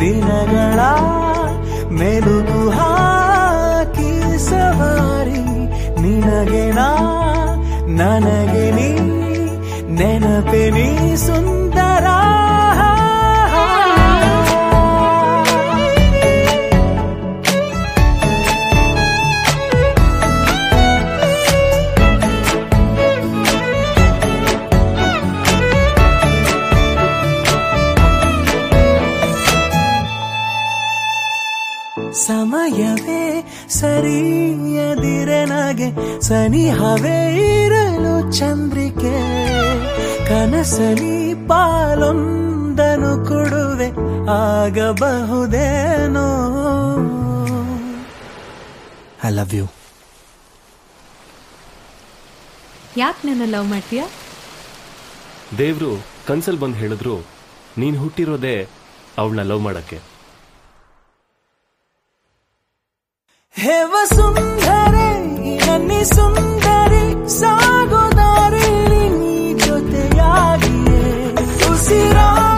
ದಿನಗಳ ಮೆಲುಗು ಹಾಕಿ ಸವಾರಿ ನಿನಗೆ ನಾ ನನಗೆ ನೀ ನೆನಪೆ ನೀ ಸುಂದರ ಸಮಯವೇ ಸರಿಯದಿರೆ ನಗೆ ಸನಿಹವೇ ಇರಲು ಚಂದ್ರಿಕೆ ಕನಸಲಿ ಪಾಲೊಂದನು ಕೊಡುವೆ ಆಗಬಹುದೇನೋ ಐ ಲವ್ ಯು ಯಾಕೆ ನನ್ನ ಲವ್ ಮಾಡ್ತೀಯಾ ದೇವ್ರು ಕನ್ಸಲ್ ಬಂದು ಹೇಳಿದ್ರು ನೀನ್ ಹುಟ್ಟಿರೋದೇ ಅವಳನ್ನ ಲವ್ ಮಾಡಕ್ಕೆ ಹೇವ ಸುಂದರಿ ನನ್ನಿ ಸುಂದರಿ ಸಾಗು ದಾರಿ ನೀ ಜೊತೆಯಾಗಿಯೇ ಉಸಿರಾ